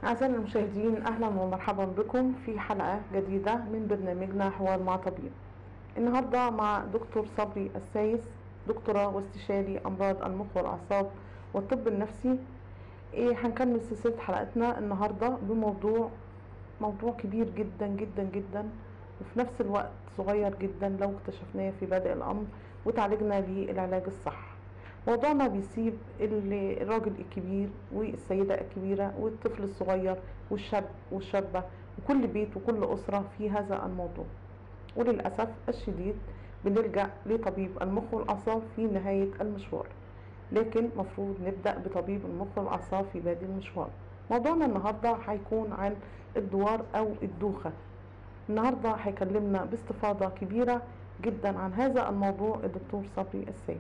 أعزائي المشاهدين أهلا ومرحبا بكم في حلقة جديدة من برنامجنا حوار مع طبيب النهاردة مع دكتور صبري السايس دكتوراه واستشاري أمراض المخ والأعصاب والطب النفسي إيه هنكمل سلسلة حلقتنا النهاردة بموضوع موضوع كبير جدا جدا جدا وفي نفس الوقت صغير جدا لو اكتشفناه في بادئ الأمر وتعالجنا بيه العلاج الصح موضوعنا بيسيب ال- الراجل الكبير والسيدة الكبيرة والطفل الصغير والشاب والشابة وكل بيت وكل أسرة في هذا الموضوع وللأسف الشديد بنلجأ لطبيب المخ والأعصاب في نهاية المشوار لكن مفروض نبدأ بطبيب المخ والأعصاب في بادئ المشوار موضوعنا النهاردة هيكون عن الدوار أو الدوخة النهاردة هيكلمنا باستفاضة كبيرة جدا عن هذا الموضوع الدكتور صبري السيس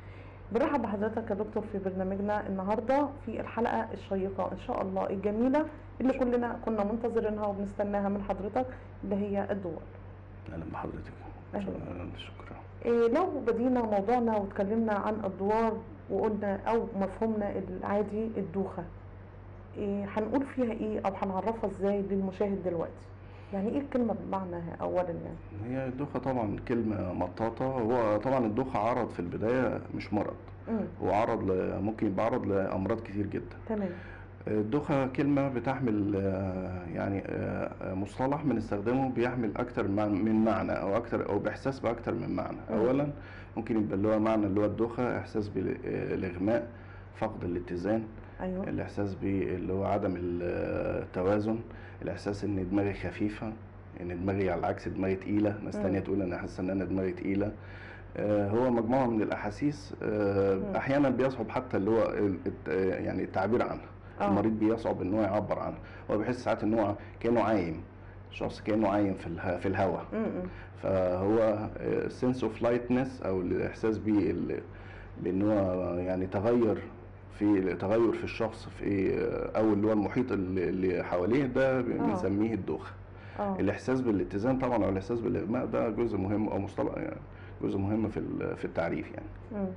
برحب بحضرتك يا دكتور في برنامجنا النهارده في الحلقه الشيقه ان شاء الله الجميله اللي كلنا كنا منتظرينها وبنستناها من حضرتك اللي هي الدول. اهلا بحضرتك أهلا. أهلاً، شكرا إيه لو بدينا موضوعنا واتكلمنا عن الدوار وقلنا او مفهومنا العادي الدوخه. إيه هنقول فيها ايه او هنعرفها ازاي للمشاهد دلوقتي؟ يعني ايه الكلمه بمعناها اولا يعني؟ هي الدوخة طبعا كلمة مطاطة هو طبعا الدوخة عرض في البداية مش مرض امم هو عرض ل... ممكن يبقى عرض لأمراض كتير جدا تمام الدوخة كلمة بتحمل آه، يعني آه، مصطلح بنستخدمه بيحمل أكتر من من معنى أو أكتر أو بإحساس بأكتر من معنى مم. أولا ممكن يبقى اللي هو معنى اللي هو الدوخة إحساس بالإغماء فقد الاتزان ايوه الإحساس باللي هو عدم التوازن الإحساس إن دماغي خفيفة إن دماغي على العكس دماغي تقيلة ناس مم. تانية تقول أنا حاسة إن أنا دماغي تقيلة آه، هو مجموعة من الأحاسيس آه، مم. أحيانا بيصعب حتى اللي هو ال- الت- آه، يعني التعبير عنها آه. المريض بيصعب إن هو يعبر عنها هو بيحس ساعات إن هو كأنه عايم شخص كأنه عايم في اله- في الهواء امم فهو سنس اوف لايتنس او الاحساس بال- بان هو يعني تغير في تغير في الشخص في او اللي هو المحيط اللي اللي حواليه ده بنسميه الدوخه اه الاحساس بالاتزان طبعا او الاحساس بالاغماء ده جزء مهم او مصطلح يعني جزء مهم في ال- في التعريف يعني امم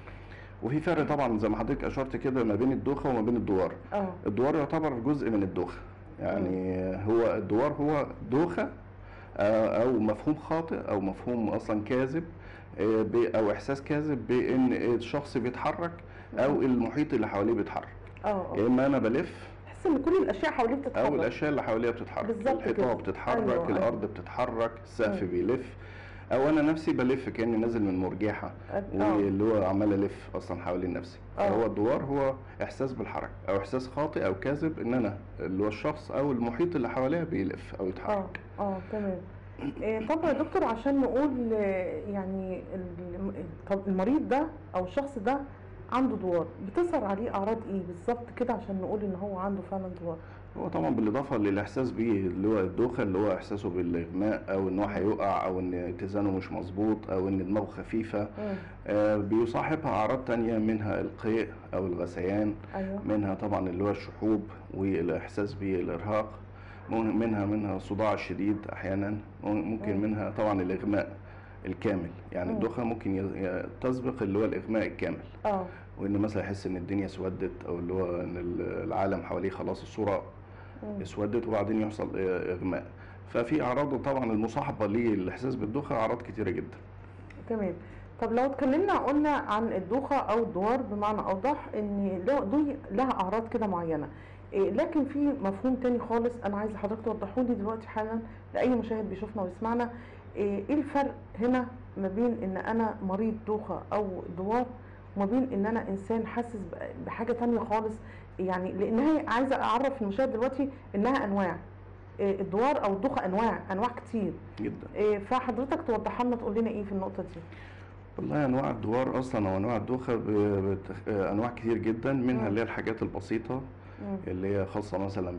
وفي فرق طبعا زي ما حضرتك اشرت كده ما بين الدوخه وما بين الدوار اه الدوار يعتبر جزء من الدوخة يعني هو الدوار هو دوخة آه، أو مفهوم خاطئ أو مفهوم أصلا كاذب آه، ب- أو إحساس كاذب بإن الشخص بيتحرك أو المحيط اللي حواليه بيتحرك اه يا إما أنا بلف تحس ان كل الاشياء حواليه بتتحرك أو الأشياء اللي حواليها بتتحرك بالظبط الحيطان كده. بتتحرك أيوة، أيوة. الأرض بتتحرك السقف مم. بيلف أو أنا نفسي بلف كأني نازل من مرجحة اه واللي هو عمال الف اصلا حوالين نفسي آه. فهو الدوار هو احساس بالحركه او احساس خاطئ او كاذب ان انا اللي هو الشخص او المحيط اللي حواليا بيلف او اه يتحرك اه تمام إيه طب يا دكتور عشان نقول آه، يعني ال- طب المريض ده او الشخص ده عنده دوار بتظهر عليه اعراض ايه بالظبط كده عشان نقول ان هو عنده فعلا دوار هو طبعا بالاضافه للاحساس بيه اللي هو الدوخه اللي هو احساسه بالاغماء او ان هو هيقع او ان اتزانه مش مظبوط او ان دماغه خفيفه مم. آه بيصاحبها اعراض تانية منها القيء او الغثيان ايوه منها طبعا اللي هو الشحوب والاحساس بالارهاق من- منها منها صداع شديد احيانا ممكن مم. منها طبعا الاغماء الكامل يعني مم. الدوخة الدوخه ممكن ي- تسبق اللي هو الاغماء الكامل اه وان مثلا يحس ان الدنيا اسودت او اللي هو ان ال- العالم حواليه خلاص الصوره مم. اسودت وبعدين يحصل آه، اغماء ففي اعراض طبعا المصاحبه للاحساس بالدوخه اعراض كتيره جدا تمام طب لو اتكلمنا قلنا عن الدوخة او الدوار بمعنى اوضح ان له- دي لها اعراض كده معينة إيه لكن في مفهوم تاني خالص انا عايزه حضرتك توضحوا لي دلوقتي حالا لاي مشاهد بيشوفنا ويسمعنا ايه إيه الفرق هنا ما بين ان انا مريض دوخة او دوار وما بين ان انا انسان حاسس ب- بحاجة تانية خالص يعني لان هي عايزة اعرف المشاهد دلوقتي انها انواع إيه الدوار او الدوخة انواع انواع كتير جدا إيه فحضرتك توضحها لنا تقول لنا ايه في النقطة دي والله انواع الدوار اصلا او انواع الدوخه ب- بتخ... آه، انواع كتير جدا منها مم. اللي هي الحاجات البسيطه مم. اللي هي خاصة مثلا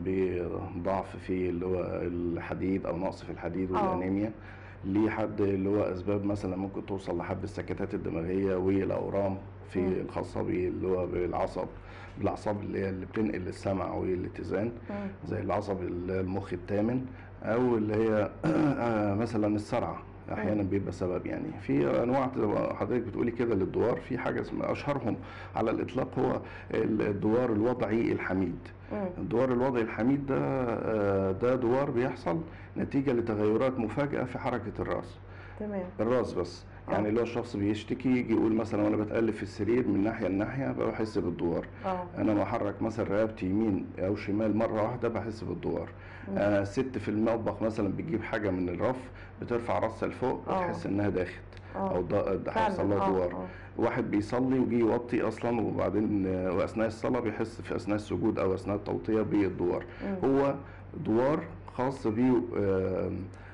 بضعف في اللي هو الحديد أو نقص في الحديد آه. والأنيميا ليه حد اللي هو أسباب مثلا ممكن توصل لحد السكتات الدماغية والأورام في مم. الخاصة باللي هو بالعصب بالأعصاب اللي هي اللي بتنقل السمع والاتزان مم. زي العصب المخ الثامن أو اللي هي آه، مثلا الصرع احيانا بيبقى سبب يعني في انواع زي ما حضرتك بتقولي كده للدوار في حاجه اسمها اشهرهم على الاطلاق هو الدوار الوضعي الحميد مم. الدوار الوضعي الحميد ده آه، ده دوار بيحصل نتيجه لتغيرات مفاجئه في حركه الراس تمام الراس بس يعني آه. اللي هو الشخص بيشتكي يجي يقول مثلا وانا بتقلب في السرير من ناحيه لناحيه بحس بالدوار اه انا بحرك مثلا رقبتي يمين او شمال مره واحده بحس بالدوار مم. آه ست في المطبخ مثلا بتجيب حاجه من الرف بترفع راسها لفوق آه. بتحس انها داخت اه او ده ده فعلاً، حصل لها آه، دوار آه. واحد بيصلي ويجي يوطي اصلا وبعدين آه، واثناء الصلاه بيحس في اثناء السجود او اثناء التوطيه بالدوار مم. هو دوار خاص بيه آه،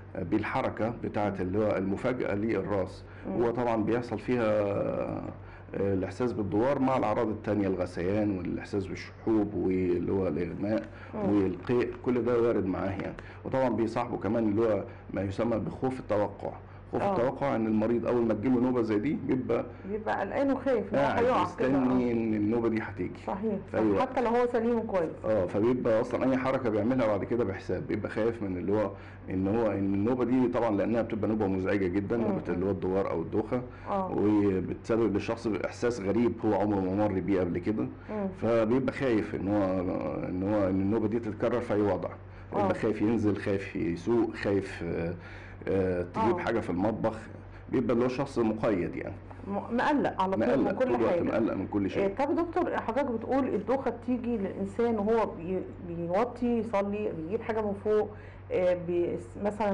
بالحركه بتاعه اللي هو المفاجاه للراس مم. هو طبعا بيحصل فيها آه، الاحساس بالدوار مع الاعراض التانية الغثيان والاحساس بالشحوب واللي هو الاغماء مم. والقيء كل ده وارد معاه يعني وطبعا بيصاحبه كمان اللي هو ما يسمى بخوف التوقع خوف آه. التوقع ان المريض اول ما تجيله نوبه زي دي بيبقى بيبقى قلقان وخايف ان هو قاعد هيقع كده آه. مستني ان النوبه دي هتيجي صحيح في أي صح. وقت. حتى لو هو سليم وكويس اه فبيبقى اصلا اي حركه بيعملها بعد كده بحساب بيبقى خايف من اللي هو ان هو ان النوبه دي طبعا لانها بتبقى نوبه مزعجه جدا مم. نوبه اللي هو الدوار او الدوخه اه وبتسبب للشخص احساس غريب هو عمره ما مر بيه قبل كده مم. فبيبقى خايف ان هو ان هو ان النوبه دي تتكرر في اي وضع آه. بيبقى خايف ينزل خايف يسوق خايف آه، آه، تجيب آه. حاجه في المطبخ بيبقى اللي هو شخص مقيد يعني م- مقلق على طول من مقلق طول كل الوقت حاجه مقلق من كل إيه، شيء طب يا دكتور حضرتك بتقول الدوخه بتيجي للانسان وهو بي- بيوطي يصلي بيجيب حاجه من فوق إيه، بيس- مثلا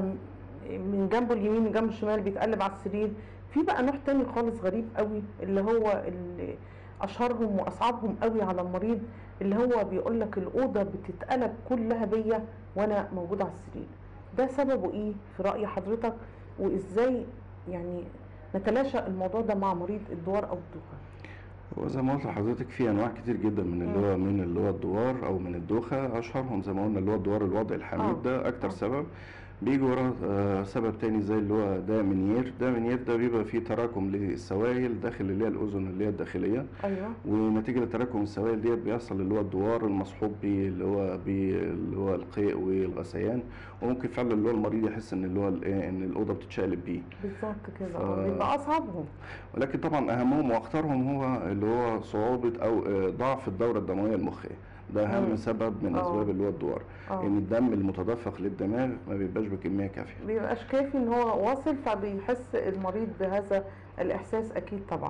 من جنبه اليمين من جنبه الشمال بيتقلب على السرير في بقى نوع تاني خالص غريب قوي اللي هو اللي اشهرهم واصعبهم قوي على المريض اللي هو بيقول لك الاوضه بتتقلب كلها بيا وانا موجوده على السرير ده سببه ايه في راي حضرتك وازاي يعني نتلاشى الموضوع ده مع مريض الدوار او الدوخه هو زي ما قلت لحضرتك في انواع كتير جدا من اللي هو من اللي هو الدوار او من الدوخه اشهرهم زي ما قلنا اللي هو الدوار الوضعي الحميد آه. ده اكتر آه. سبب بيجي وراه آه، سبب تاني زي اللي هو ده منير ده منير ده بيبقى فيه تراكم للسوائل داخل اللي هي الاذن اللي هي الداخليه ايوه ونتيجة لتراكم السوائل ديت بيحصل اللي هو الدوار المصحوب بيه اللي هو بيه اللي هو القيء والغثيان وممكن فعلا اللي هو المريض يحس ان اللي هو الايه ان الاوضه بتتشقلب بيه بالظبط كده ف- آه، بيبقى اصعبهم ولكن طبعا اهمهم واخطرهم هو اللي هو صعوبه او آه، ضعف الدوره الدمويه المخيه ده مم. اهم سبب من آه. اسباب اللي هو الدوار اه ان الدم المتدفق للدماغ ما بيبقاش بكميه كافيه بيبقاش كافي ان هو واصل فبيحس المريض بهذا الاحساس اكيد طبعا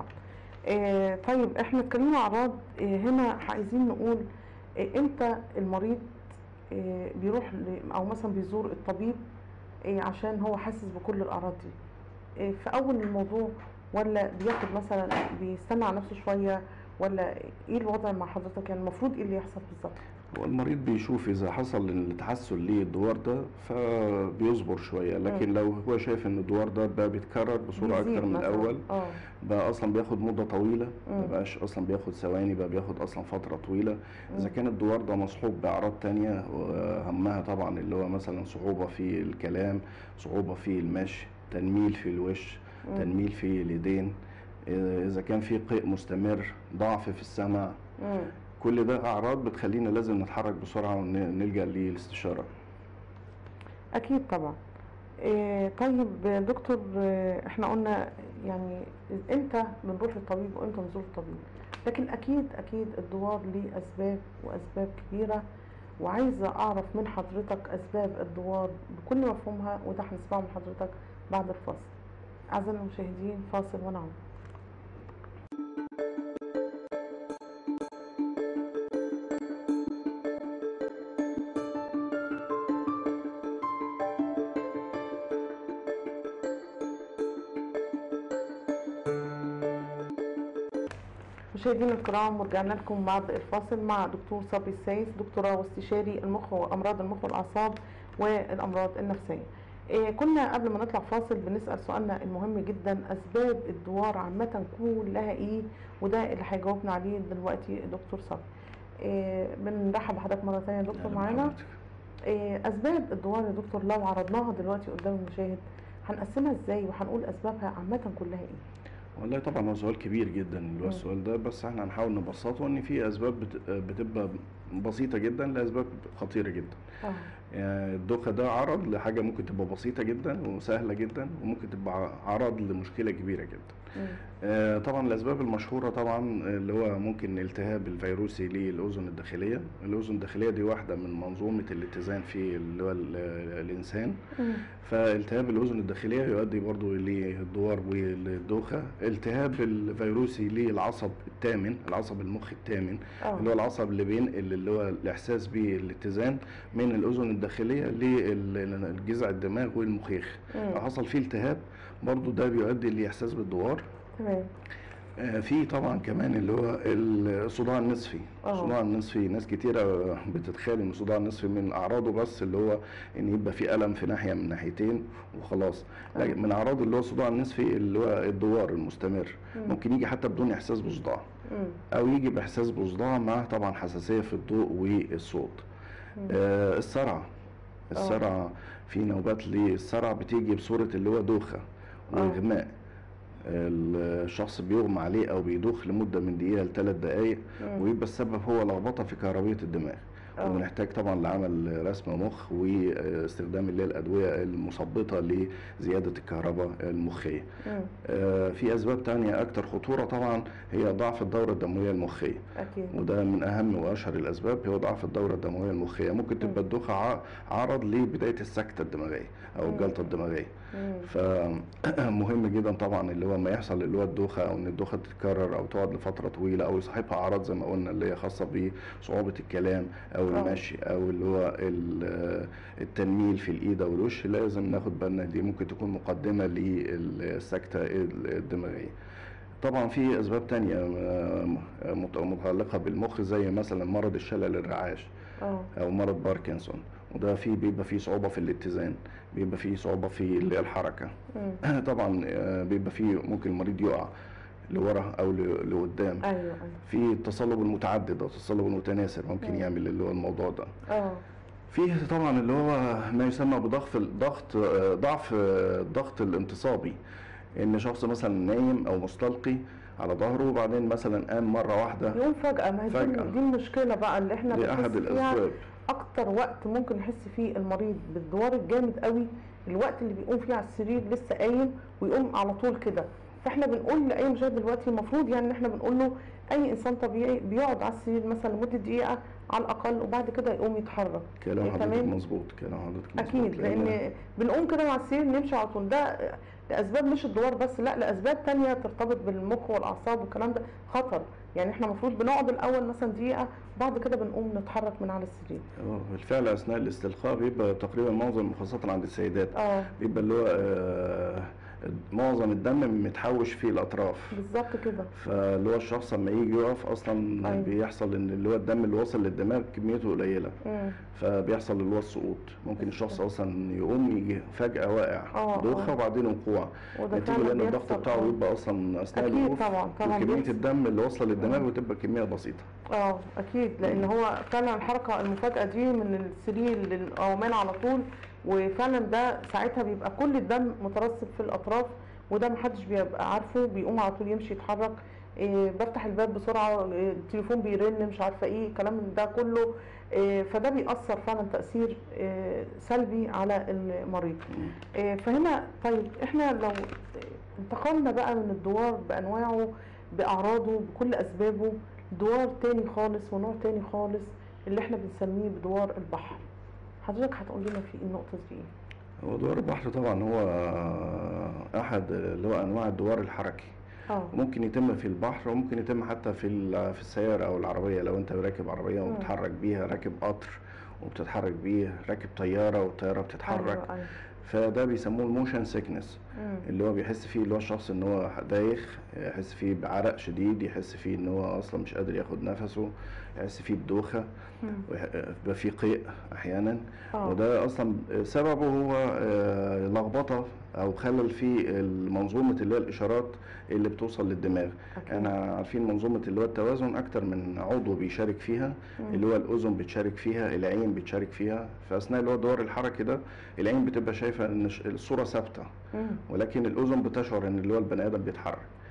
آه طيب احنا اتكلمنا عن اعراض آه هنا عايزين نقول آه امتى المريض آه بيروح ل- او مثلا بيزور الطبيب آه عشان هو حاسس بكل الاعراض دي آه في اول الموضوع ولا بياخد مثلا بيستنى على نفسه شويه ولا ايه الوضع مع حضرتك يعني المفروض ايه اللي يحصل بالظبط هو المريض بيشوف اذا حصل التحسن للدوار ده فبيصبر شويه لكن لو هو شايف ان الدوار ده بقى بيتكرر بصوره بيزيد اكتر من مثلاً. الاول اه بقى اصلا بياخد مده طويله ما مم. بقاش اصلا بياخد ثواني بقى بياخد اصلا فتره طويله اذا مم. كان الدوار ده مصحوب باعراض تانية واهمها طبعا اللي هو مثلا صعوبه في الكلام صعوبه في المشي تنميل في الوش مم. تنميل في اليدين اذا كان في قيء مستمر ضعف في السمع مم. كل ده اعراض بتخلينا لازم نتحرك بسرعه ونلجا للاستشاره أكيد طبعا إيه طيب دكتور آه، احنا قلنا يعني امتى بنروح للطبيب وامتى نزور الطبيب لكن اكيد اكيد الدوار ليه اسباب واسباب كبيره وعايزه اعرف من حضرتك اسباب الدوار بكل مفهومها وده هنسمعه من حضرتك بعد الفاصل اعزائي المشاهدين فاصل ونعود مشاهدينا الكرام ورجعنا لكم بعد الفاصل مع دكتور صبري السيس دكتوراه واستشاري المخ وامراض المخ والاعصاب والامراض النفسيه. إيه كنا قبل ما نطلع فاصل بنسال سؤالنا المهم جدا اسباب الدوار عامه كلها ايه وده اللي هيجاوبنا عليه دلوقتي دكتور صبري. إيه بنرحب بحضرتك مره ثانيه يا دكتور أهلا معانا. بحضرتك. إيه اسباب الدوار يا دكتور لو عرضناها دلوقتي قدام المشاهد هنقسمها ازاي وهنقول اسبابها عامه كلها ايه؟ والله طبعا هو سؤال كبير جدا اللي هو مم. السؤال ده بس احنا هنحاول نبسطه ان في اسباب بت- بتبقى بسيطه جدا لاسباب خطيره جدا اه يعني الدوخه ده عرض لحاجه ممكن تبقى بسيطه جدا وسهله جدا وممكن تبقى عرض لمشكله كبيره جدا مم. آه، طبعا الاسباب المشهوره طبعا اللي هو ممكن الالتهاب الفيروسي للاذن الداخليه الاذن الداخليه دي واحده من منظومه الاتزان في اللي هو ال- الانسان مم. فالتهاب الاذن الداخليه يؤدي برضو للدوار والدوخه التهاب الفيروسي للعصب الثامن العصب المخ الثامن اه اللي هو العصب اللي بينقل اللي هو الاحساس بالاتزان من الاذن الداخليه للجذع الدماغ والمخيخ مم. لو حصل فيه التهاب برضو ده بيؤدي لاحساس بالدوار تمام آه، في طبعا كمان اللي هو الصداع النصفي آه. الصداع النصفي ناس كتيرة بتتخيل ان الصداع النصفي من اعراضه بس اللي هو ان يبقى في الم في ناحية من ناحيتين وخلاص آه. لكن من اعراض اللي هو الصداع النصفي اللي هو الدوار المستمر مم. ممكن يجي حتى بدون احساس بصداع مم. او يجي باحساس بصداع مع طبعا حساسية في الضوء والصوت مم. آه، الصرع الصرع في نوبات للصرع بتيجي بصورة اللي هو دوخة آه. واغماء الشخص بيغمى عليه او بيدوخ لمدة من دقيقة لثلاث دقايق مم. ويبقى السبب هو لخبطة في كهربية الدماغ آه. ونحتاج طبعا لعمل رسم مخ واستخدام اللي هي الادويه المثبطه لزياده الكهرباء المخيه. مم. آه، في اسباب تانية اكتر خطوره طبعا هي ضعف الدوره الدمويه المخيه. اكيد وده من اهم واشهر الاسباب هو ضعف الدوره الدمويه المخيه ممكن تبقى الدوخه ع- عرض لبدايه السكته الدماغيه او مم. الجلطه الدماغيه مم. فمهم جدا طبعا اللي هو ما يحصل اللي هو الدوخه او ان الدوخه تتكرر او تقعد لفتره طويله او يصاحبها اعراض زي ما قلنا اللي هي خاصه بصعوبه الكلام او آه. المشي او اللي هو ال- التنميل في الايد او الوش لازم ناخد بالنا دي ممكن تكون مقدمه للسكته الدماغيه طبعا في اسباب تانية آه، مت- متعلقه بالمخ زي مثلا مرض الشلل الرعاش اه او مرض باركنسون وده فيه بيبقى فيه صعوبه في الاتزان بيبقى فيه صعوبه في اللي هي الحركه مم. طبعا آه، بيبقى فيه ممكن المريض يقع لورا او ل- لقدام ايوه ايوه في التصلب المتعدد او التصلب المتناثر ممكن مم. يعمل اللي هو الموضوع ده اه في طبعا اللي هو ما يسمى بضغط ضغط آه، ضعف آه، الضغط الانتصابي ان شخص مثلا نايم او مستلقي على ظهره وبعدين مثلا قام مره واحده يوم فجأة ما هي دي, فجأة. دي المشكلة بقى اللي احنا دي بنحس احد فيها الاسباب اكتر وقت ممكن يحس فيه المريض بالدوار الجامد قوي الوقت اللي بيقوم فيه على السرير لسه قايم ويقوم على طول كده فاحنا بنقول لاي مشاهد دلوقتي المفروض يعني ان احنا بنقول له اي انسان طبيعي بيقعد على السرير مثلا لمده دقيقه على الاقل وبعد كده يقوم يتحرك كلام إيه حضرتك كمان؟ مظبوط كلام حضرتك مظبوط اكيد لان بنقوم كده على السرير نمشي على طول ده لاسباب مش الدوار بس لا لاسباب تانية ترتبط بالمخ والاعصاب والكلام ده خطر يعني احنا المفروض بنقعد الاول مثلا دقيقه وبعد كده بنقوم نتحرك من على السرير اه بالفعل اثناء الاستلقاء بيبقى تقريبا معظم خاصه عند السيدات اه بيبقى اللي هو آه، معظم الدم متحوش في الاطراف بالظبط كده فاللي هو الشخص لما يجي يقف اصلا أيوة. بيحصل ان اللي هو الدم اللي وصل للدماغ كميته قليله مم. فبيحصل اللي هو السقوط ممكن الشخص اصلا يقوم يجي فجاه واقع آه، دوخه آه. وبعدين وقوع وده نتيجه فعلا لان الضغط بيحصل، بتاعه آه. بيبقى اصلا اثناء أكيد الوقوف طبعا، طبعا وكميه بيحصل. الدم اللي واصله للدماغ بتبقى كميه بسيطه اه اكيد لان هو فعلا الحركه المفاجاه دي من السرير للقومان على طول وفعلا ده ساعتها بيبقى كل الدم مترسب في الاطراف وده محدش بيبقى عارفه بيقوم على طول يمشي يتحرك إيه بفتح الباب بسرعه إيه التليفون بيرن مش عارفه ايه الكلام من ده كله إيه فده بيأثر فعلا تأثير إيه سلبي على المريض إيه فهنا طيب احنا لو انتقلنا بقى من الدوار بانواعه باعراضه بكل اسبابه دوار تاني خالص ونوع تاني خالص اللي احنا بنسميه بدوار البحر حضرتك هتقول لنا في النقطه دي ايه هو دوار البحر طبعا هو احد اللي هو انواع الدوار الحركي اه ممكن يتم في البحر وممكن يتم حتى في ال- في السيارة أو العربية لو أنت راكب عربية مم. وبتتحرك بيها راكب قطر وبتتحرك بيه راكب طيارة والطيارة بتتحرك ايوه ايوه فده بيسموه الموشن سيكنس مم. اللي هو بيحس فيه اللي هو الشخص ان هو دايخ يحس فيه بعرق شديد يحس فيه ان هو اصلا مش قادر ياخد نفسه يحس فيه بدوخة مم. ويبقى فيه قيء احيانا اه وده اصلا سببه هو آه، لخبطه او خلل في منظومه اللي هي الاشارات اللي بتوصل للدماغ أكيد. احنا عارفين منظومه اللي هو التوازن اكتر من عضو بيشارك فيها مم. اللي هو الاذن بتشارك فيها العين بتشارك فيها فاثناء اللي هو الدوار الحركي ده العين بتبقى شايفه ان ش- الصوره ثابته مم. ولكن الاذن بتشعر ان اللي هو البني ادم بيتحرك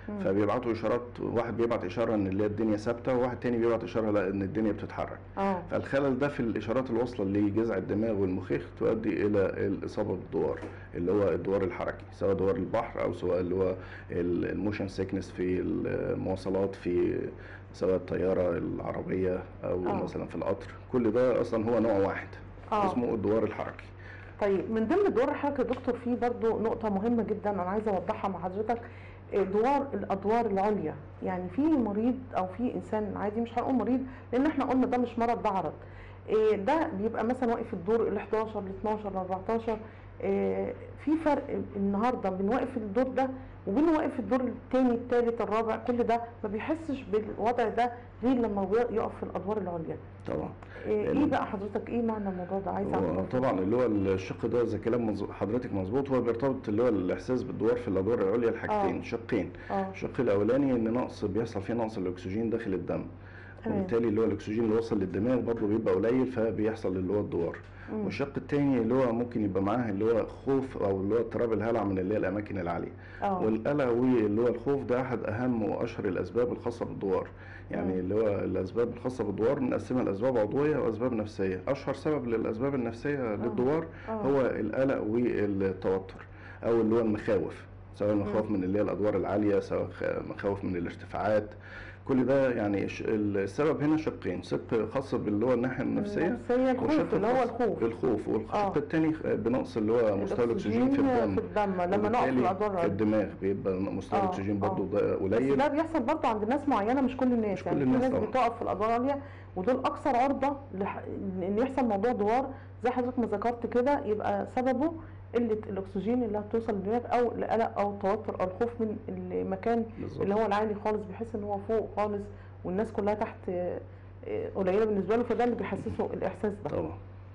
مم. فبيبعتوا اشارات واحد بيبعت اشاره ان اللي هي الدنيا ثابته وواحد تاني بيبعت اشاره لا ان الدنيا بتتحرك اه فالخلل ده في الاشارات الواصله لجذع الدماغ والمخيخ تؤدي الى الاصابه بالدوار اللي هو الدوار الحركي سواء دوار البحر او سواء اللي هو ال- الموشن سيكنس في المواصلات في سواء الطياره العربيه او آه. مثلا في القطر كل ده اصلا هو نوع واحد اه اسمه الدوار الحركي طيب من ضمن دوار الحركه يا دكتور في برضو نقطه مهمه جدا انا عايزه اوضحها مع حضرتك إيه، دوار الادوار العليا يعني في مريض او في انسان عادي مش هنقول مريض لان احنا قلنا ده مش مرض ده عرض إيه، ده بيبقى مثلا واقف في الدور ال 11 ال 12 ال 14 إيه، في فرق النهارده بين واقف في الدور ده وبين واقف في الدور الثاني الثالث الرابع كل ده ما بيحسش بالوضع ده غير لما بي- يقف في الادوار العليا طبعا إيه, ال- ايه بقى حضرتك ايه معنى الموضوع ده عايزه هو اعرف طبعا اللي هو الشق ده اذا كلام مظ- حضرتك مظبوط هو بيرتبط اللي هو الاحساس بالدوار في الادوار العليا الحاجتين آه. شقين اه الشق الاولاني ان نقص بيحصل فيه نقص الاكسجين داخل الدم تمام. وبالتالي اللي هو الاكسجين اللي وصل للدماغ برضه بيبقى قليل فبيحصل اللي هو الدوار مم. والشق التاني اللي هو ممكن يبقى معاه اللي هو خوف او اللي هو اضطراب الهلع من اللي هي الاماكن العاليه اه والقلق واللي هو الخوف ده احد اهم واشهر الاسباب الخاصه بالدوار يعني مم. اللي هو الاسباب الخاصه بالدوار نقسمها لاسباب عضويه واسباب نفسيه اشهر سبب للاسباب النفسيه للدوار آه. هو القلق والتوتر او اللي هو المخاوف سواء مخاوف من اللي هي الادوار العاليه سواء خ- مخاوف من الارتفاعات كل ده يعني ش- السبب هنا شقين شق خاص باللي هو الناحيه النفسيه النفسيه الخوف وشق اللي هو خاص الخوف بالخوف آه. والشق الثاني بنقص اللي هو مستوى الاكسجين في الدم في الدم لما نقف في وبالتالي الادوار العليا الدماغ بيبقى مستوى آه، الاكسجين برضه آه. ده بس قليل ده بيحصل برضه عند ناس معينه مش كل الناس مش يعني كل في الناس ناس طبعا. بتقف في الادوار العليا ودول اكثر عرضه لح... ان يحصل موضوع دوار زي حضرتك ما ذكرت كده يبقى سببه قله الاكسجين اللي هتوصل للدماغ او القلق او التوتر او الخوف من المكان بالظبط اللي هو العالي خالص بيحس ان هو فوق خالص والناس كلها تحت آه، آه، قليله بالنسبه له فده اللي بيحسسه الاحساس ده طبعا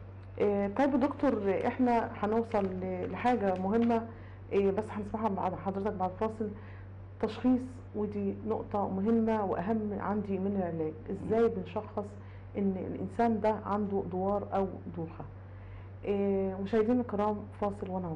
آه، طيب يا دكتور آه، احنا هنوصل ل- لحاجة مهمة آه، بس هنسمعها بعد حضرتك بعد فاصل تشخيص ودي نقطة مهمة وأهم عندي من العلاج ازاي بنشخص ان الإنسان ده عنده دوار أو دوخة آه، مشاهدينا الكرام فاصل ونعود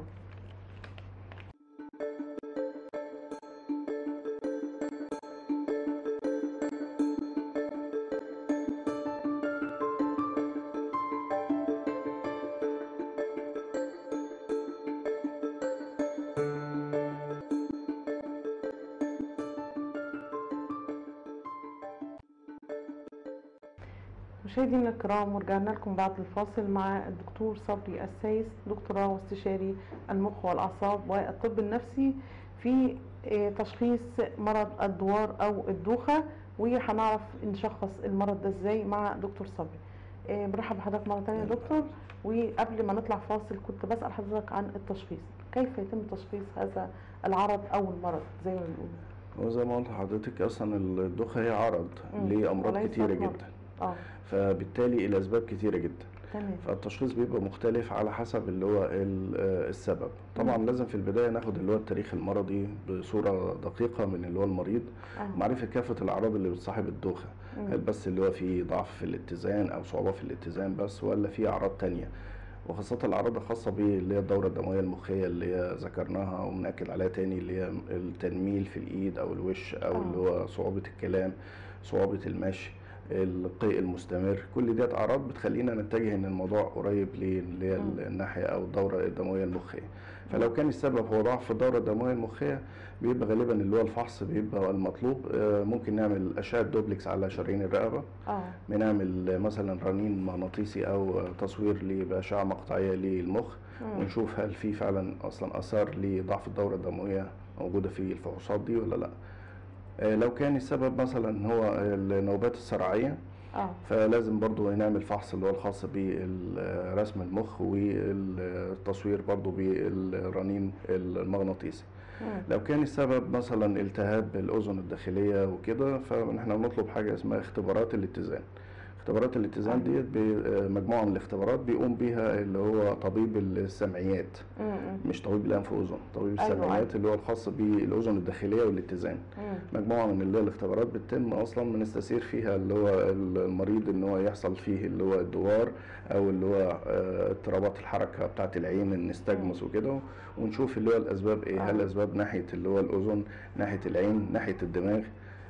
مشاهدينا الكرام ورجعنا لكم بعد الفاصل مع الدكتور صبري السايس دكتوراه واستشاري المخ والاعصاب والطب النفسي في آه، تشخيص مرض الدوار او الدوخه وهنعرف نشخص المرض ده ازاي مع دكتور صبري آه، برحب بحضرتك مره ثانيه يا دكتور وقبل ما نطلع فاصل كنت بسال حضرتك عن التشخيص كيف يتم تشخيص هذا العرض او المرض زي ما بنقول هو زي ما قلت لحضرتك اصلا الدوخه هي عرض مم. لامراض وليس كتيره مرض. جدا اه فبالتالي الاسباب كتيره جدا تمام فالتشخيص بيبقى مختلف على حسب اللي هو ال- آه، السبب طبعا مم. لازم في البدايه ناخد اللي هو التاريخ المرضي بصوره دقيقه من اللي هو المريض آه. معرفة كافة الأعراض اللي بتصاحب الدوخة مم. هل بس اللي هو في ضعف في الاتزان أو صعوبة في الاتزان بس ولا في أعراض تانية وخاصة الأعراض الخاصة باللي هي الدورة الدموية المخية اللي هي ذكرناها وبنأكد عليها تاني اللي هي التنميل في الإيد أو الوش أو آه. اللي هو صعوبة الكلام صعوبة المشي القيء المستمر كل ديت أعراض بتخلينا نتجه إن الموضوع قريب للي هي مم. الناحية أو الدورة الدموية المخية فلو كان السبب هو ضعف في الدورة الدموية المخية بيبقى غالبا اللي هو الفحص بيبقى المطلوب آه، ممكن نعمل أشعة دوبلكس على شرايين الرقبة اه بنعمل مثلا رنين مغناطيسي أو تصوير ل- بأشعة مقطعية للمخ مم. ونشوف هل في فعلا أصلا آثار لضعف الدورة الدموية موجودة في الفحوصات دي ولا لأ آه، لو كان السبب مثلا هو النوبات الصرعية اه فلازم برضو نعمل فحص اللي هو الخاص برسم المخ والتصوير برضو بالرنين المغناطيسي مم. لو كان السبب مثلا التهاب الاذن الداخليه وكده فاحنا بنطلب حاجه اسمها اختبارات الاتزان اختبارات الاتزان أيوة. ديت ب- مجموعه من الاختبارات بيقوم بيها اللي هو طبيب السمعيات مم. مم. مش طبيب الانف واذن طبيب أيوة، السمعيات اللي هو الخاص بالاذن الداخليه والاتزان مم. مجموعه من اللي هي الاختبارات بتتم اصلا بنستثير فيها اللي هو المريض ان هو يحصل فيه اللي هو الدوار او اللي هو آه، اضطرابات الحركه بتاعه العين النستجمس وكده ونشوف اللي هو الاسباب ايه هل آه. الاسباب ناحيه اللي هو الاذن ناحيه العين ناحيه الدماغ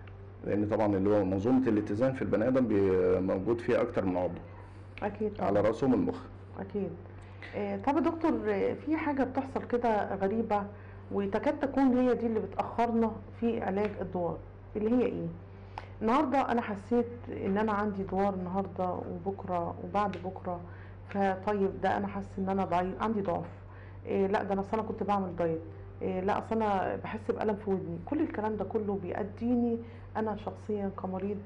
لان طبعا اللي هو منظومه الاتزان في البني ادم بي- موجود فيها اكتر من عضو اكيد طبعاً. على راسهم المخ أكيد آه، طب يا دكتور آه، في حاجة بتحصل كده غريبة وتكاد تكون هي دي اللي بتأخرنا في علاج الدوار اللي هي إيه؟ النهاردة أنا حسيت إن أنا عندي دوار النهاردة وبكرة وبعد بكرة فطيب ده أنا حاسة إن أنا ضعيف عندي ضعف إيه لا ده أنا أصل أنا كنت بعمل دايت إيه لا أصل أنا بحس بألم في ودني كل الكلام ده كله بيأديني أنا شخصيا كمريض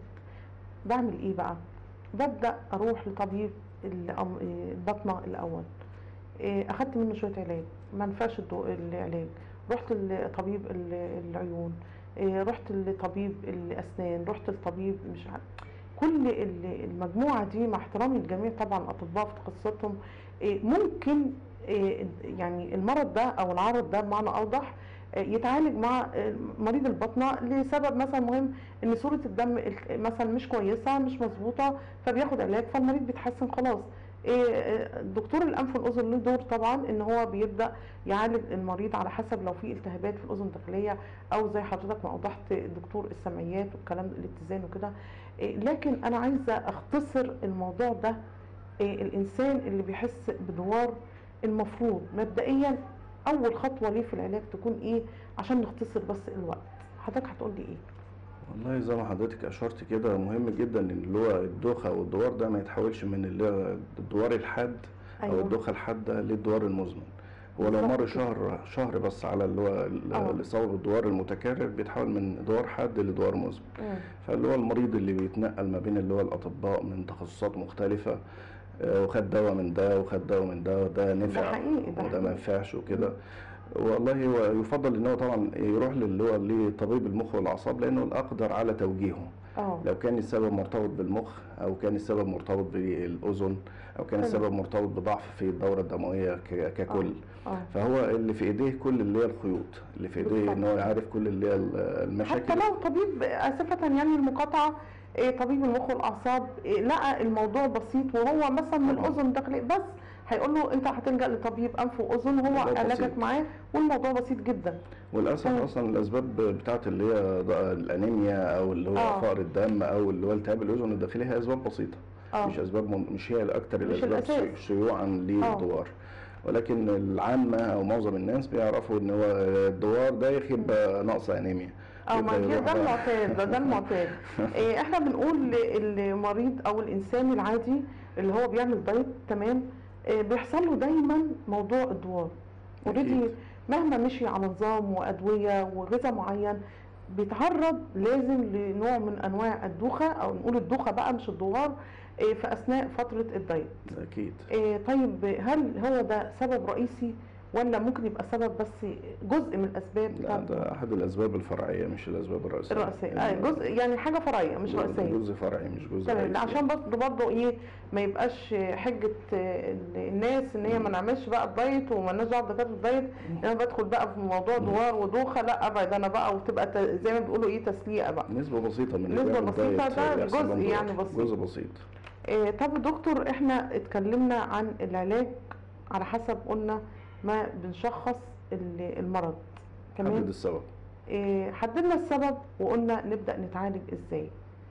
بعمل إيه بقى؟ ببدأ أروح لطبيب الأم- إيه، البطنة الأول إيه، أخدت منه شوية علاج ما نفعش الدو- العلاج رحت لطبيب ال- العيون إيه، رحت لطبيب الأسنان رحت لطبيب مش عارف كل ال- المجموعة دي مع احترامي للجميع طبعا الأطباء في تخصصاتهم إيه، ممكن إيه، يعني المرض ده أو العرض ده بمعنى أوضح إيه، يتعالج مع إيه، مريض البطنة لسبب مثلا مهم ان صورة الدم ال- مثلا مش كويسة مش مظبوطة فبياخد علاج فالمريض بيتحسن خلاص إيه، إيه، دكتور الانف والاذن له دور طبعا ان هو بيبدا يعالج المريض على حسب لو في التهابات في الاذن الداخليه او زي حضرتك ما اوضحت دكتور السمعيات والكلام ده، الاتزان وكده إيه، لكن انا عايزه اختصر الموضوع ده إيه، الانسان اللي بيحس بدوار المفروض مبدئيا اول خطوه ليه في العلاج تكون ايه عشان نختصر بس الوقت حضرتك هتقول لي ايه والله زي ما حضرتك اشرت كده مهم جدا ان اللي هو الدوخه او الدوار ده ما يتحولش من اللي هو الدوار الحاد او أيوة. الدوخه الحاده للدوار المزمن هو لو بالظبط مر كده. شهر شهر بس على اللي هو ال- آه. الاصابه بالدوار المتكرر بيتحول من دوار حاد لدوار مزمن مم. فاللي هو المريض اللي بيتنقل ما بين اللي هو الاطباء من تخصصات مختلفه آه، وخد دواء من ده وخد دواء من ده وده نفع حقيقي، ده وده حقيقي. ما ينفعش وكده والله هو يفضل ان هو طبعا يروح للي هو لطبيب المخ والاعصاب لانه الاقدر على توجيهه اه لو كان السبب مرتبط بالمخ او كان السبب مرتبط بالاذن او كان تمام. السبب مرتبط بضعف في الدوره الدمويه ك- ككل اه فهو اللي في ايديه كل اللي هي الخيوط اللي في ايديه بالظبط. ان هو يعرف كل اللي هي ال- المشاكل حتى لو طبيب اسفة يعني المقاطعة إيه، طبيب المخ والاعصاب إيه، لقى الموضوع بسيط وهو مثلا من طبعاً. الاذن الداخلية بس هيقول له انت هتلجأ لطبيب انف واذن وهو الموضوع علاجك بسيط. معاه والموضوع بسيط جدا وللاسف تمام. اصلا الاسباب بتاعت اللي هي ض- الانيميا او اللي هو آه. فقر الدم او اللي هو التهاب الاذن الداخليه هي اسباب بسيطه اه مش اسباب من مش هي الاكثر مش الاسباب الأساس. شي- شيوعا للدوار ولكن العامه او معظم الناس بيعرفوا ان هو الدوار ده يبقى نقص انيميا اه ما يبقى هي يروح ده بقى- المعتاد ده, ده المعتاد إيه احنا بنقول للمريض او الانسان العادي اللي هو بيعمل دايت تمام إيه بيحصل له دايما موضوع الدوار اوريدي أكيد. مهما مشي على نظام وادويه وغذاء معين بيتعرض لازم لنوع من انواع الدوخه او نقول الدوخه بقى مش الدوار إيه في اثناء فتره الدايت اكيد إيه طيب هل هو ده سبب رئيسي ولا ممكن يبقى سبب بس جزء من الاسباب لا بتاعت ده احد الاسباب الفرعيه مش الاسباب الرئيسيه الرئيسيه آه جزء يعني حاجه فرعيه مش ده رئيسيه جزء فرعي مش جزء تمام رئيسي لا، عشان برضه برضه ايه ما يبقاش حجه آه، الناس ان هي ما نعملش بقى الدايت وما لناش دعوه بدكاتره الدايت انا بدخل بقى في موضوع دوار ودوخه لا ابعد انا بقى وتبقى ت- زي ما بيقولوا ايه تسليقه بقى نسبة بسيطة من نسبة بيعمل بسيطة دايت ده بيحصل جزء لهم يعني دلوقتي. بسيط. جزء بسيط إيه طب يا دكتور احنا اتكلمنا عن العلاج على حسب قلنا ما بنشخص ال- المرض حدد تمام السبب إيه حددنا السبب وقلنا نبدأ نتعالج ازاي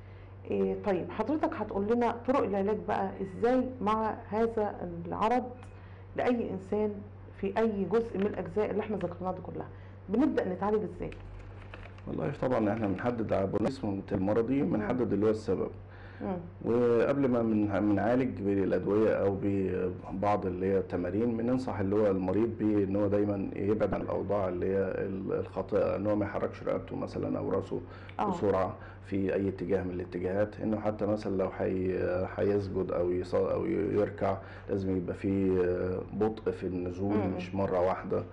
إيه طيب حضرتك هتقول لنا طرق العلاج بقى ازاي مع هذا العرض لأي إنسان في أي جزء من الأجزاء اللي احنا ذكرناها دي كلها بنبدأ نتعالج ازاي والله طبعا احنا بنحدد عبونيزم المرضي بنحدد اللي هو السبب مم. وقبل ما من- بنعالج بالادويه او ببعض اللي هي التمارين بننصح اللي هو المريض بيه ان هو دايما يبعد عن الاوضاع اللي هي ال- الخاطئه ان هو ما يحركش رقبته مثلا او راسه آه. بسرعه في اي اتجاه من الاتجاهات انه حتى مثلا لو حي- هيسجد او يص- او يركع لازم يبقى في بطء في النزول مم. مش مره واحده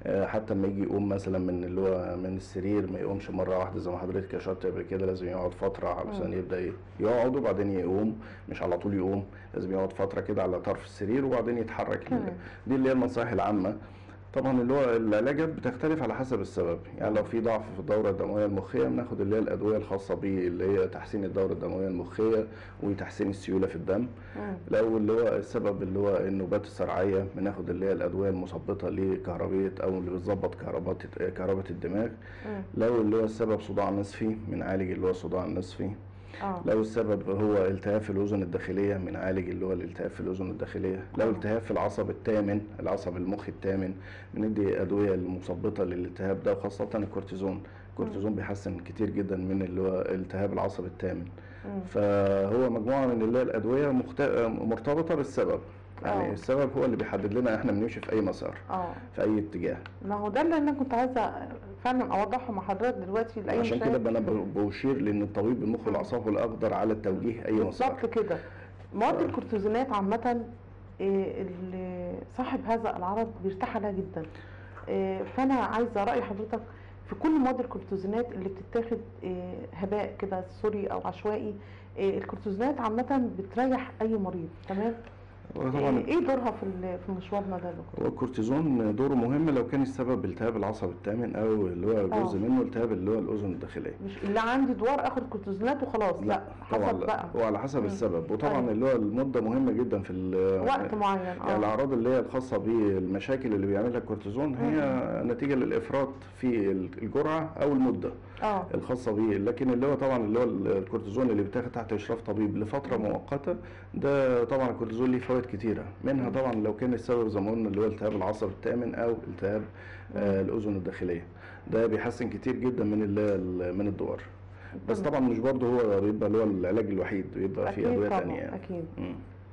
آه، حتى لما يجي يقوم مثلا من اللي هو من السرير ما يقومش مره واحده زي ما حضرتك اشرت قبل كده لازم يقعد فتره علشان يبدا ي- يقعد وبعدين يقوم مش على طول يقوم لازم يقعد فتره كده على طرف السرير وبعدين يتحرك تمام. دي اللي هي النصائح العامه طبعا اللي هو العلاجات بتختلف على حسب السبب يعني لو في ضعف في الدوره الدمويه المخيه بناخد اللي هي الادويه الخاصه بيه اللي هي تحسين الدوره الدمويه المخيه وتحسين السيوله في الدم مم. لو اللي هو السبب اللي هو النوبات الصرعيه بناخد اللي هي الادويه المثبطه لكهربيه او اللي بتظبط كهربات كهرباء الدماغ مم. لو اللي هو السبب صداع نصفي بنعالج اللي هو الصداع النصفي اه لو السبب هو التهاب في الاذن الداخليه بنعالج اللي هو الالتهاب في الاذن الداخليه لو التهاب في العصب الثامن العصب المخي الثامن بندي ادويه المثبطه للالتهاب ده وخاصه الكورتيزون الكورتيزون بيحسن كتير جدا من اللي هو التهاب العصب الثامن مم. فهو مجموعه من اللي هي الادويه مخت... مرتبطه بالسبب يعني آه. السبب هو اللي بيحدد لنا احنا بنمشي في اي مسار اه في اي اتجاه ما هو ده اللي انا كنت عايزه فعلا اوضحه مع حضرتك دلوقتي لاي عشان مشاهد. كده انا ب- بشير لان الطبيب المخ والاعصاب هو الاقدر على التوجيه اي مسار بالظبط كده مواد آه. الكورتيزونات عامة إيه، اللي صاحب هذا العرض بيرتاح عليها جدا إيه، فأنا عايزة رأي حضرتك في كل مواد الكورتيزونات اللي بتتاخد إيه، هباء كده سوري أو عشوائي إيه، الكورتيزونات عامة بتريح أي مريض تمام طبعا إيه دورها في ال- في مشوارنا ده يا دكتور؟ هو الكورتيزون دوره مهم لو كان السبب التهاب العصب الثامن او اللي هو آه. جزء منه التهاب اللي هو الاذن الداخليه مش اللي عندي دوار اخد كورتيزونات وخلاص لا, طبعا حسب لا بقى هو على حسب مم. السبب وطبعا أيوة. اللي هو المده مهمه جدا في ال- وقت معين يعني اه الاعراض اللي هي الخاصه بالمشاكل اللي بيعملها الكورتيزون هي نتيجه للافراط في الجرعه او المده اه الخاصه بيه لكن اللي هو طبعا اللي هو الكورتيزون اللي بيتاخد تحت اشراف طبيب لفتره مؤقته ده طبعا الكورتيزون ليه فوائد كتيره منها طبعا لو كان السبب زي ما قلنا اللي هو التهاب العصب الثامن او التهاب آه الاذن الداخليه ده بيحسن كتير جدا من اللي هي ال- من الدوار بس تمام. طبعا مش برضه هو بيبقى اللي هو العلاج الوحيد بيبقى في أكيد ادويه طبعا ثانيه يعني أكيد مم.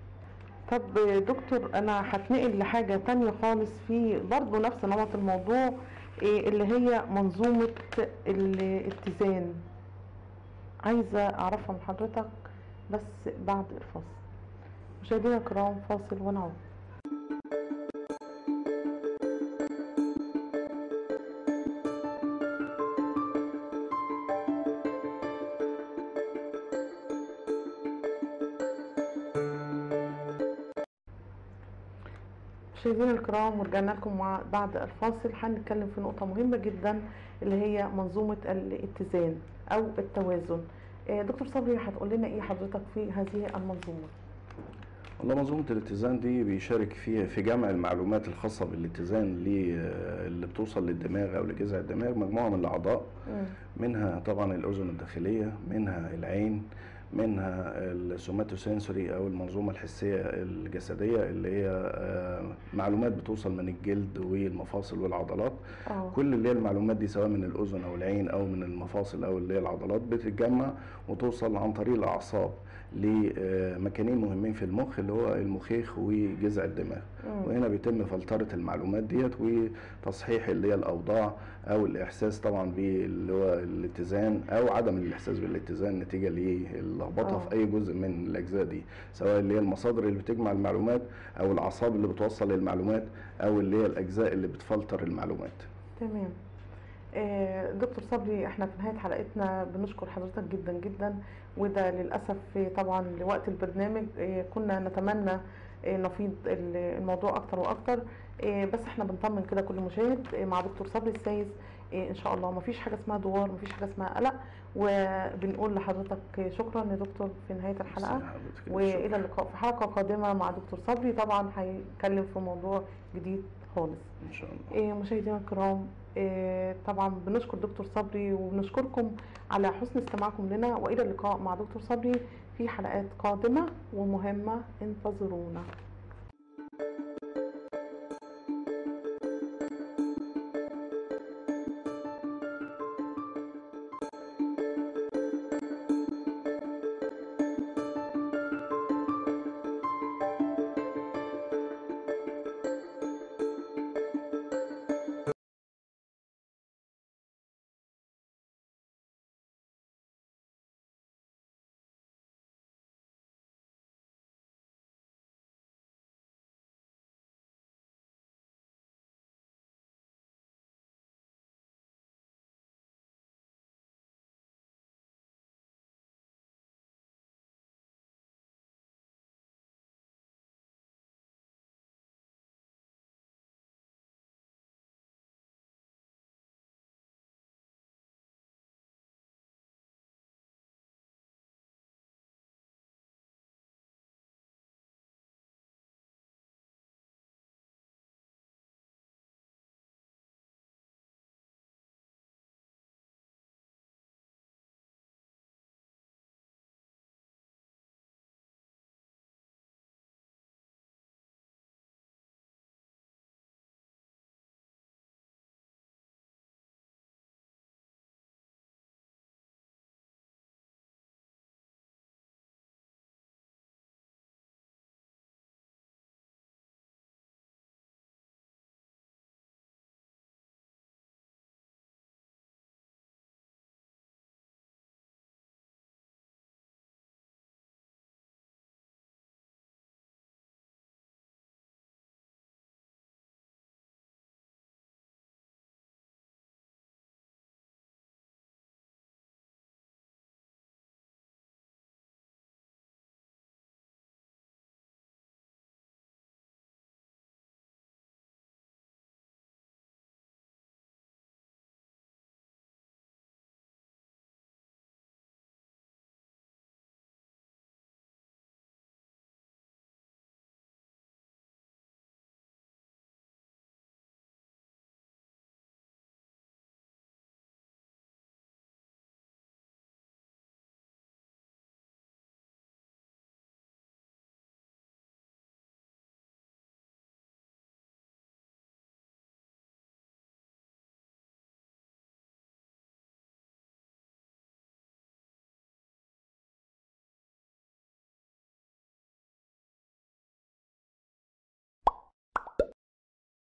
طب دكتور انا هتنقل لحاجة تانية خالص في برضه نفس نمط الموضوع إيه اللي هي منظومة الاتزان عايزة اعرفها من حضرتك بس بعد الفاصل مشاهدينا الكرام فاصل ونعود مشاهدينا الكرام ورجعنا لكم مع بعد الفاصل هنتكلم في نقطة مهمة جدا اللي هي منظومة الاتزان أو التوازن آه، دكتور صبري هتقول لنا ايه حضرتك في هذه المنظومة؟ والله منظومة الاتزان دي بيشارك فيها في جمع المعلومات الخاصة بالاتزان اللي اللي بتوصل للدماغ أو لجذع الدماغ مجموعة من الأعضاء مم. منها طبعا الأذن الداخلية منها العين منها السوماتوسنسوري أو المنظومة الحسية الجسدية اللي هي آه، معلومات بتوصل من الجلد والمفاصل والعضلات اه كل اللي هي المعلومات دي سواء من الأذن أو العين أو من المفاصل أو اللي هي العضلات بتتجمع وتوصل عن طريق الأعصاب لمكانين مهمين في المخ اللي هو المخيخ وجذع الدماغ مم. وهنا بيتم فلترة المعلومات ديت وتصحيح اللي هي الأوضاع أو الإحساس طبعا باللي هو الاتزان أو عدم الإحساس بالاتزان نتيجة للخبطة آه. في أي جزء من الأجزاء دي سواء اللي هي المصادر اللي بتجمع المعلومات أو الأعصاب اللي بتوصل للمعلومات أو اللي هي الأجزاء اللي بتفلتر المعلومات تمام آه، دكتور صبري احنا في نهاية حلقتنا بنشكر حضرتك جدا جدا وده للأسف آه، طبعا لوقت البرنامج آه، كنا نتمنى آه، نفيض ال- الموضوع أكتر وأكتر آه، بس احنا بنطمن كده كل مشاهد آه، مع دكتور صبري السايس آه، ان شاء الله مفيش حاجة اسمها دوار مفيش حاجة اسمها قلق وبنقول لحضرتك آه، شكرا يا دكتور في نهاية الحلقة حضرتك والى اللقاء في حلقة قادمة مع دكتور صبري طبعا هيتكلم في موضوع جديد خالص إن شاء الله إيه مشاهدينا الكرام إيه طبعا بنشكر دكتور صبري وبنشكركم على حسن استماعكم لنا والى اللقاء مع دكتور صبري في حلقات قادمه ومهمه انتظرونا